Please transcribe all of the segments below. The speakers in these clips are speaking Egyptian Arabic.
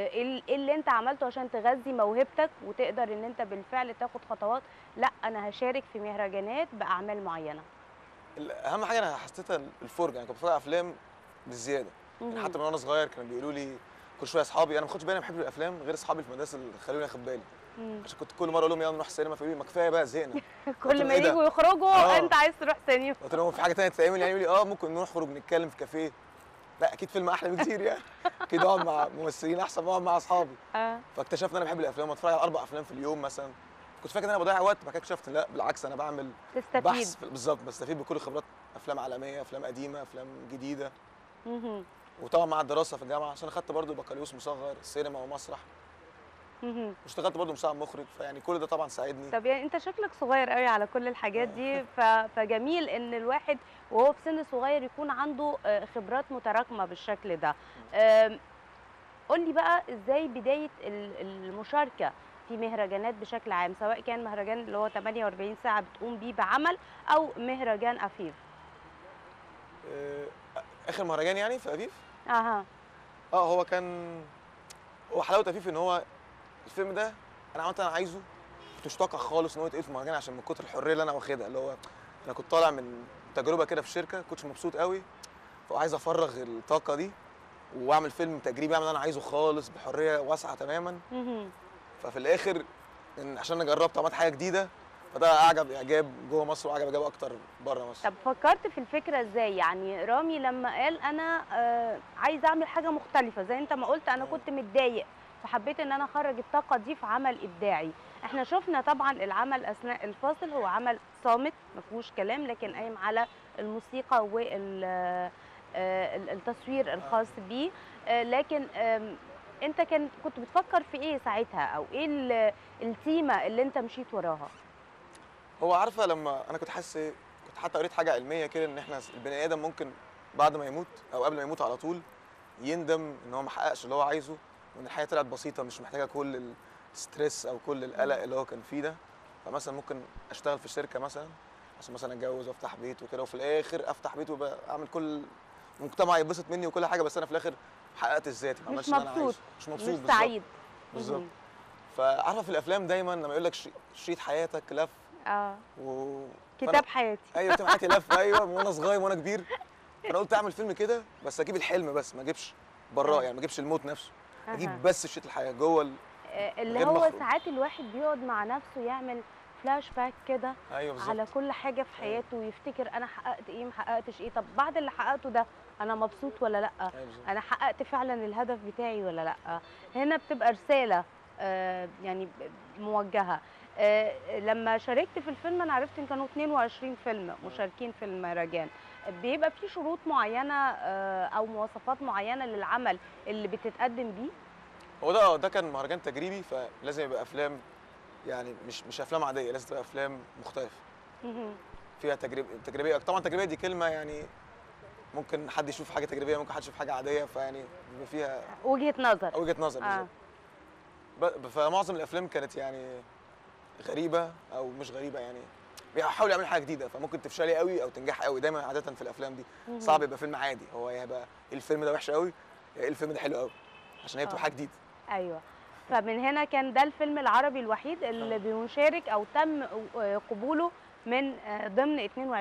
آه، ايه ال- إيه اللي انت عملته عشان تغذي موهبتك وتقدر ان انت بالفعل تاخد خطوات لا انا هشارك في مهرجانات باعمال معينه اهم حاجه انا حسيتها الفرجه يعني كنت بتفرج على افلام بالزياده يعني مهم. حتى من وانا صغير كانوا بيقولوا لي كل شويه اصحابي انا ما خدتش بالي انا بحب الافلام غير اصحابي في المدرسه اللي خلوني اخد بالي مم. عشان كنت كل مره اقول لهم يلا نروح السينما فيقولوا لي ما كفايه بقى زهقنا كل ما إيه ده؟ يجوا يخرجوا آه. انت عايز تروح سينما قلت لهم في حاجه ثانيه تتعمل يعني يقولوا لي اه ممكن نروح خروج نتكلم في كافيه لا اكيد فيلم احلى بكتير يعني اكيد اقعد مع ممثلين احسن ما اقعد مع اصحابي اه فاكتشفت ان انا بحب الافلام واتفرج على اربع افلام في اليوم مثلا كنت فاكر ان انا بضيع وقت بعد كده اكتشفت إن لا بالعكس انا بعمل تستفيد بحث في- بالظبط بستفيد بكل خبرات افلام عالميه افلام قديمه افلام جديده مهم. وطبعا مع الدراسه في الجامعه عشان اخدت برضو بكالوريوس مصغر سينما ومسرح مهم. واشتغلت برضو مساعد مخرج فيعني كل ده طبعا ساعدني طب يعني انت شكلك صغير قوي على كل الحاجات دي ف... فجميل ان الواحد وهو في سن صغير يكون عنده آه، خبرات متراكمه بالشكل ده آم، قول لي بقى ازاي بدايه ال- المشاركه في مهرجانات بشكل عام سواء كان مهرجان اللي هو 48 ساعه بتقوم بيه بعمل او مهرجان افيف آه، اخر مهرجان يعني في افيف اها اه هو كان هو حلاوه افيف ان هو الفيلم ده انا عملت انا عايزه كنت مش متوقع خالص ان هو يتقال في مهرجان عشان من كتر الحريه اللي انا واخدها اللي هو انا كنت طالع من تجربه كده في شركه كنتش مبسوط قوي فعايز افرغ الطاقه دي واعمل فيلم تجريبي اعمل اللي انا عايزه خالص بحريه واسعه تماما مهم. ففي الاخر إن عشان انا جربت عملت حاجه جديده فده اعجب اعجاب جوه مصر واعجب اعجاب اكتر بره مصر طب فكرت في الفكره ازاي يعني رامي لما قال انا آه عايز اعمل حاجه مختلفه زي انت ما قلت انا آه. كنت متضايق فحبيت ان انا اخرج الطاقه دي في عمل ابداعي احنا شفنا طبعا العمل اثناء الفاصل هو عمل صامت ما فيهوش كلام لكن قايم على الموسيقى والتصوير الخاص بيه آه، لكن آم، انت كان كنت بتفكر في ايه ساعتها او ايه ال- التيمه اللي انت مشيت وراها هو عارفه لما انا كنت حاسس إيه؟ كنت حتى قريت حاجه علميه كده ان احنا البني ادم ممكن بعد ما يموت او قبل ما يموت على طول يندم ان هو ما حققش اللي هو عايزه وان الحياه طلعت بسيطه مش محتاجه كل الستريس او كل القلق اللي هو كان فيه ده فمثلا ممكن اشتغل في شركه مثلا عشان مثلا اتجوز وافتح بيت وكده وفي الاخر افتح بيت وابقى اعمل كل المجتمع يتبسط مني وكل حاجه بس انا في الاخر حققت ذاتي ما مش عملتش اللي انا مبسوط. عايزه مش مبسوط مش بالظبط. سعيد بالظبط مهم. فعارفه في الافلام دايما لما يقول لك شريط حياتك لف اه و كتاب حياتي ايوه كتاب حياتي لف ايوه من وانا صغير وانا كبير فانا قلت اعمل فيلم كده بس اجيب الحلم بس ما اجيبش براه آه. يعني ما اجيبش الموت نفسه أها. اجيب بس شريط الحياه جوه ال... آه، اللي غير هو مخرج. ساعات الواحد بيقعد مع نفسه يعمل فلاش باك كده ايوه بالظبط على كل حاجه في حياته ويفتكر انا حققت ايه ما حققتش ايه طب بعد اللي حققته ده انا مبسوط ولا لا أيوة بالظبط. انا حققت فعلا الهدف بتاعي ولا لا هنا بتبقى رساله آه، يعني ب- موجهه آه، لما شاركت في الفيلم انا عرفت ان كانوا 22 فيلم مشاركين في المهرجان بيبقى في شروط معينه آه، او مواصفات معينه للعمل اللي بتتقدم بيه هو ده اه ده كان مهرجان تجريبي فلازم يبقى افلام يعني مش مش افلام عاديه لازم تبقى افلام مختلفه مهم. فيها تجربه تجريبيه طبعا تجريبيه دي كلمه يعني ممكن حد يشوف حاجه تجريبيه ممكن حد يشوف حاجه عاديه فيعني بيبقى فيها وجهه نظر وجهه نظر آه. بالظبط ب- فمعظم الافلام كانت يعني غريبه او مش غريبه يعني بيحاولوا يعملوا حاجه جديده فممكن تفشلي قوي او تنجح قوي دايما عاده في الافلام دي مهم. صعب يبقى فيلم عادي هو يا يبقى إيه الفيلم ده وحش قوي يا إيه الفيلم ده حلو قوي عشان هي بتبقى آه. حاجه جديده ايوه فمن هنا كان ده الفيلم العربي الوحيد اللي آه. بيشارك او تم آه، قبوله من آه، ضمن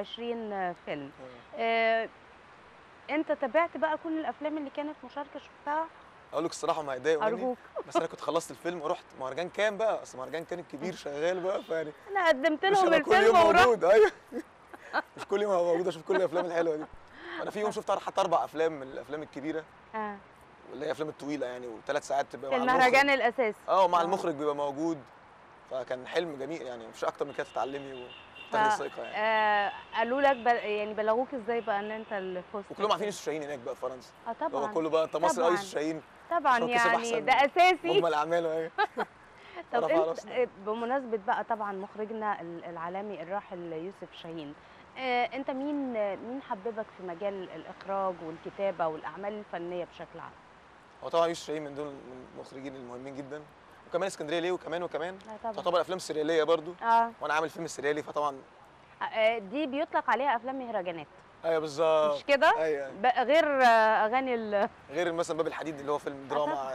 22 فيلم آه، انت تابعت بقى كل الافلام اللي كانت مشاركه شفتها اقول لك الصراحه ما هيضايقوا مني ارجوك بس انا كنت خلصت الفيلم ورحت مهرجان كام بقى اصل مهرجان كان الكبير شغال بقى فيعني انا قدمت مش لهم هبقى كل الفيلم يوم ورحت موجود ايوه مش كل يوم هبقى موجود اشوف كل الافلام الحلوه دي انا في يوم شفت حتى اربع افلام من الافلام الكبيره آه. اللي هي الافلام الطويله يعني وثلاث ساعات تبقى في مع المهرجان المخرج الاساسي اه ومع آه. المخرج بيبقى موجود فكان حلم جميل يعني مفيش اكتر من كده تتعلمي ف- وتاخدي ثقه يعني آه قالوا لك بل... يعني بلغوك ازاي بقى ان انت اللي فزت وكلهم عارفين يوسف شاهين هناك بقى في فرنسا اه هو طبعا كله بقى انت مصري طبعاً. اه يوسف شاهين طبعا عشان كسب يعني أحسن ده اساسي مجمل اعماله ايوه طب رفع انت راسنا. بمناسبه بقى طبعا مخرجنا ال- العالمي الراحل يوسف شاهين آه، انت مين مين حببك في مجال الاخراج والكتابه والاعمال الفنيه بشكل عام هو طبعا يوسف شاهين من دول من المخرجين المهمين جدا وكمان اسكندريه ليه وكمان وكمان لا طبعا تعتبر افلام سرياليه برضو اه وانا عامل فيلم سريالي فطبعا آه، دي بيطلق عليها افلام مهرجانات ايوه بالظبط مش كده ايوه بقى غير آه، اغاني ال- غير مثلا باب الحديد اللي هو فيلم دراما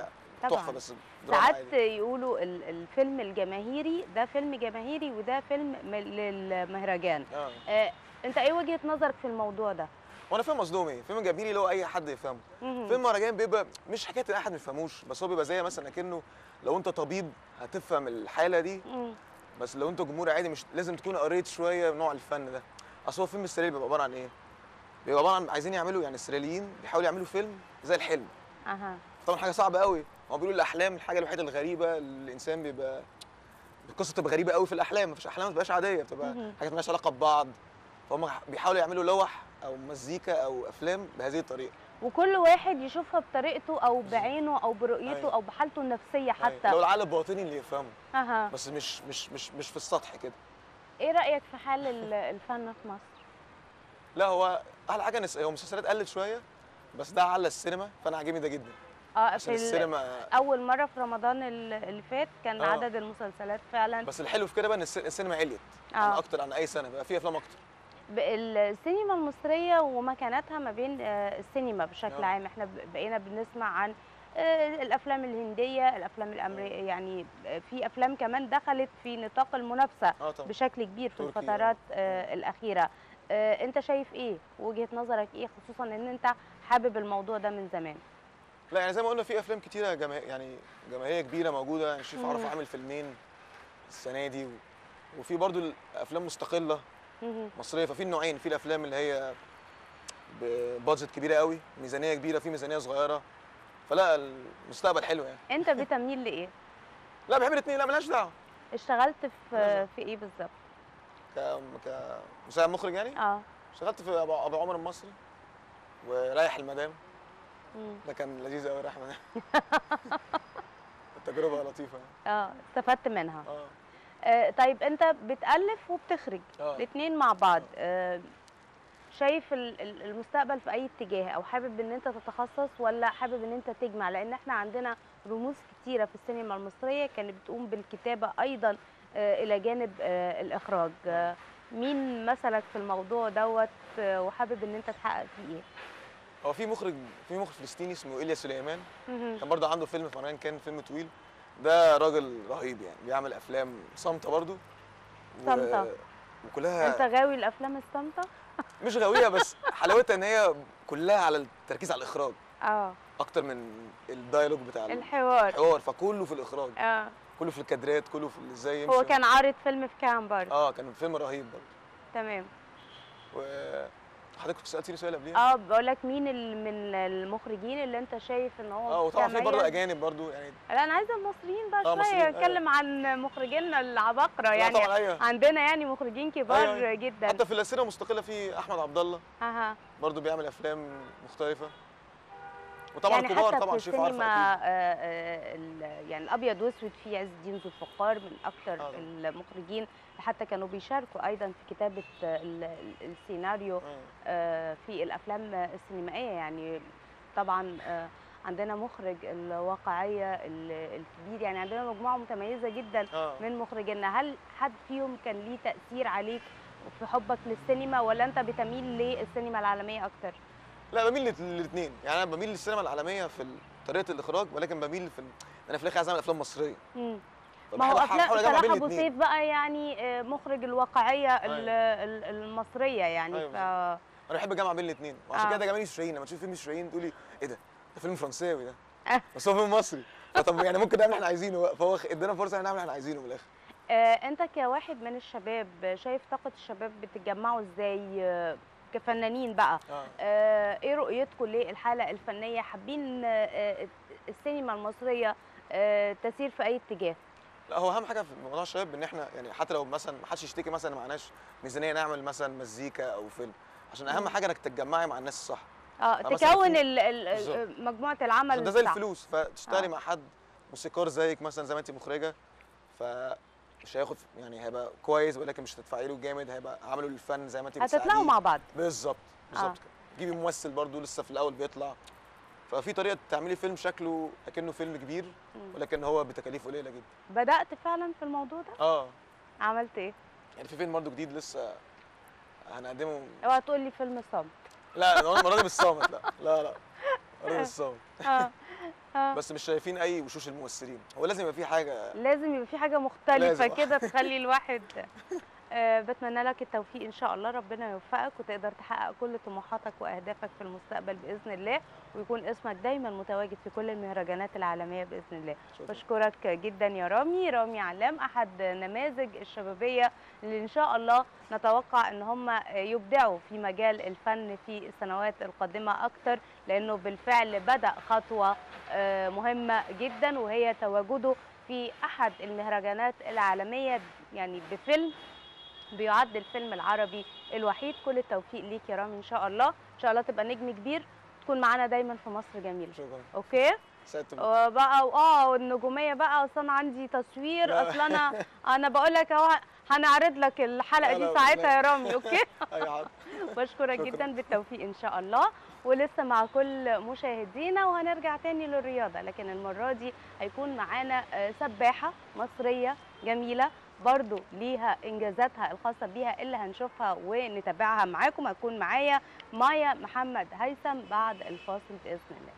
تحفه طبعا بس دراما ساعات عادي. يقولوا ال- الفيلم الجماهيري ده فيلم جماهيري وده فيلم م- للمهرجان اه آه، انت ايه وجهة نظرك في الموضوع ده وانا فاهم قصدهم ايه فيلم جماهيري اللي هو اي حد يفهمه مهم. فيلم مهرجان بيبقى مش حكايه ان اي حد ما يفهموش بس هو بيبقى زي مثلا اكنه لو انت طبيب هتفهم الحاله دي مم. بس لو انت جمهور عادي مش لازم تكون قريت شويه نوع الفن ده اصل هو فيلم السريالي بيبقى عباره عن ايه بيبقى عباره عن عايزين يعملوا يعني السرياليين بيحاولوا يعملوا فيلم زي الحلم اها طبعا حاجه صعبه قوي هو بيقولوا الاحلام الحاجه الوحيده الغريبه اللي الانسان بيبقى القصه بتبقى غريبه قوي في الاحلام مفيش احلام ما بتبقاش عاديه بتبقى مهم. حاجات مالهاش علاقه ببعض فهم بيحاولوا يعملوا لوح او مزيكا او افلام بهذه الطريقه وكل واحد يشوفها بطريقته او بعينه او برؤيته أيوة. او بحالته النفسيه أيوة. حتى لو العقل الباطني اللي يفهمه اها بس مش مش مش مش في السطح كده ايه رايك في حال ال- الفن في مصر لا هو احلى حاجه نس... هو المسلسلات قلت شويه بس ده على السينما فانا عاجبني ده جدا اه عشان في ال- السينما اول مره في رمضان ال- اللي فات كان آه. عدد المسلسلات فعلا بس الحلو في كده بقى ان الس- السينما عليت عن اه اكتر عن اي سنه بقى في افلام اكتر ب- السينما المصريه ومكانتها ما بين آه، السينما بشكل آه. عام احنا ب- بقينا بنسمع عن آه، الافلام الهنديه الافلام الامريكيه يعني آه، في افلام كمان دخلت في نطاق المنافسه اه طبعا بشكل كبير في تركي، الفترات آه، الاخيره آه، انت شايف ايه وجهه نظرك ايه خصوصا ان انت حابب الموضوع ده من زمان لا يعني زي ما قلنا في افلام كتيره جما... يعني جماهيريه كبيره موجوده يعني شريف مم. عرفه عامل فيلمين السنه دي و... وفي برضو الافلام مستقله مهم. مصريه ففي النوعين في الافلام اللي هي ببادجت كبيره قوي ميزانيه كبيره في ميزانيه صغيره فلا المستقبل حلو يعني انت بتميل لايه لا بحب الاثنين لا ملهاش دعوه اشتغلت في لازم. في ايه بالظبط ك كمساعد مخرج يعني اه اشتغلت في ابو أبو عمر المصري ورايح المدام مم. ده كان لذيذ قوي رايح المدام التجربه لطيفه يعني. اه استفدت منها اه آه طيب انت بتالف وبتخرج اه الاثنين مع بعض آه شايف ال- ال- المستقبل في اي اتجاه او حابب ان انت تتخصص ولا حابب ان انت تجمع لان احنا عندنا رموز كتيره في السينما المصريه كانت بتقوم بالكتابه ايضا آه الى جانب آه الاخراج آه مين مثلك في الموضوع دوت آه وحابب ان انت تحقق فيه ايه هو في مخرج في مخرج فلسطيني اسمه ايليا سليمان مهم. كان برضه عنده فيلم في مهرجان كان فيلم طويل ده راجل رهيب يعني بيعمل افلام صامته برضه و- صامتة. وكلها انت غاوي الافلام الصامته مش غاويه بس حلاوتها ان هي كلها على التركيز على الاخراج اه اكتر من الدايلوج بتاع الحوار الحوار فكله في الاخراج اه كله في الكادرات كله في ازاي يمشي هو كان عارض فيلم في كام برضه اه كان فيلم رهيب برضه تمام وحضرتك كنت سالتني سؤال قبليها اه بقول لك مين ال- من المخرجين اللي انت شايف ان هو اه وطبعا في برضه تميز؟ اجانب برضه يعني لا انا عايزه المصريين بقى آه، شويه مصريين، نتكلم عن مخرجينا العباقره لا يعني طبعا ايوه عندنا يعني مخرجين كبار أيوة، أيوة. جدا حتى في السينما المستقله في احمد عبد الله اها برضه بيعمل افلام مختلفه وطبعا يعني كبار حتى طبعا في شريف عارفه السينما اكيد آه، آه، ال- يعني الابيض واسود في عز الدين ذو الفقار من اكثر آه. المخرجين حتى كانوا بيشاركوا ايضا في كتابه آه، ال- ال- السيناريو آه. آه، في الافلام السينمائيه يعني طبعا آه، عندنا مخرج الواقعيه ال- الكبير يعني عندنا مجموعه متميزه جدا اه من مخرجينا هل حد فيهم كان ليه تاثير عليك في حبك للسينما ولا انت بتميل للسينما العالميه اكتر لا بميل للاثنين يعني انا بميل للسينما العالميه في ال- طريقه الاخراج ولكن بميل في ال... انا في الاخر عايز اعمل افلام مصريه مم. فبحب ما هو أح- افلام أحاول أجمع بين صلاح ابو الاتنين. سيف بقى يعني آه، مخرج الواقعيه ال- أيوة. ال- المصريه يعني أيوة ف انا بحب اجمع بين الاثنين وعشان آه. كده جمال يوسف شاهين لما تشوف فيلم يوسف شاهين تقولي ايه ده ده فيلم فرنساوي ده آه. بس هو فيلم مصري فطب يعني ممكن نعمل اللي احنا عايزينه بقى. فهو خ- ادانا فرصه ان نعمل اللي احنا عايزينه من الاخر آه، انت كواحد من الشباب شايف طاقه الشباب بتتجمعوا ازاي آه، كفنانين بقى اه آه، ايه رؤيتكم للحاله الفنيه حابين آه، آه، السينما المصريه آه، تسير في اي اتجاه لا هو اهم حاجه في موضوع الشباب ان احنا يعني حتى لو مثلا ما حدش يشتكي مثلا معناش ميزانيه نعمل مثلا مزيكا او فيلم عشان اهم مم. حاجه انك تتجمعي مع الناس الصح اه مثلاً تكون في- ال- ال- بالظبط. مجموعه العمل عشان ده زي الصح. الفلوس فتشتغلي آه. مع حد موسيقار زيك مثلا زي ما انت مخرجه فمش هياخد يعني هيبقى كويس ولكن مش هتدفعي له جامد هيبقى عمله للفن زي ما انت هتطلعوا بتساعديه. مع بعض بالظبط بالظبط آه. كده جيبي ممثل برضو لسه في الاول بيطلع ففي طريقه تعملي فيلم شكله اكنه فيلم كبير مم. ولكن هو بتكاليف قليله جدا بدات فعلا في الموضوع ده اه عملت ايه يعني في فيلم برضو جديد لسه هنقدمه اوعى تقول لي فيلم صامت لا المره دي بالصامت لا لا لا المره دي بالصامت اه آه. بس مش شايفين اي وشوش الممثلين هو لازم يبقى في حاجه لازم يبقى في حاجه مختلفه لازم. كده تخلي الواحد آه، بتمنى لك التوفيق ان شاء الله ربنا يوفقك وتقدر تحقق كل طموحاتك واهدافك في المستقبل باذن الله ويكون اسمك دايما متواجد في كل المهرجانات العالميه باذن الله شكراً. بشكرك جدا يا رامي رامي علام احد نماذج الشبابيه اللي ان شاء الله نتوقع ان هم يبدعوا في مجال الفن في السنوات القادمه اكتر لانه بالفعل بدا خطوه آه، مهمه جدا وهي تواجده في احد المهرجانات العالميه يعني بفيلم بيعد الفيلم العربي الوحيد كل التوفيق ليك يا رامي ان شاء الله ان شاء الله تبقى نجم كبير تكون معانا دايما في مصر جميله شكرا اوكي سعدت بيك. وبقى اه والنجوميه بقى اصل انا عندي تصوير لا. اصل انا انا بقول لك اهو هنعرض لك الحلقه لا، دي لا، ساعتها لا. يا رامي اوكي اي حاضر بشكرك شكراً. جدا بالتوفيق ان شاء الله ولسه مع كل مشاهدينا وهنرجع تاني للرياضه لكن المره دي هيكون معانا آه، سباحه مصريه جميله برضو ليها انجازاتها الخاصه بيها اللي هنشوفها ونتابعها معاكم هتكون معايا مايا محمد هيثم بعد الفاصل باذن الله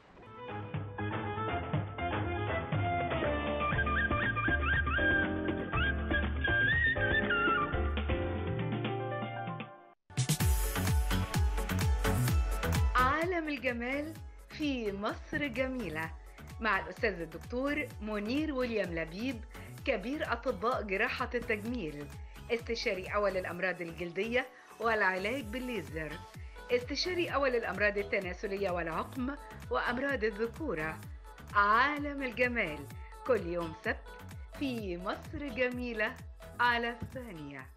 عالم الجمال في مصر جميلة مع الأستاذ الدكتور منير ويليام لبيب كبير أطباء جراحة التجميل استشاري أول الأمراض الجلدية والعلاج بالليزر استشاري أول الأمراض التناسلية والعقم وأمراض الذكورة عالم الجمال كل يوم سبت في مصر جميلة على الثانية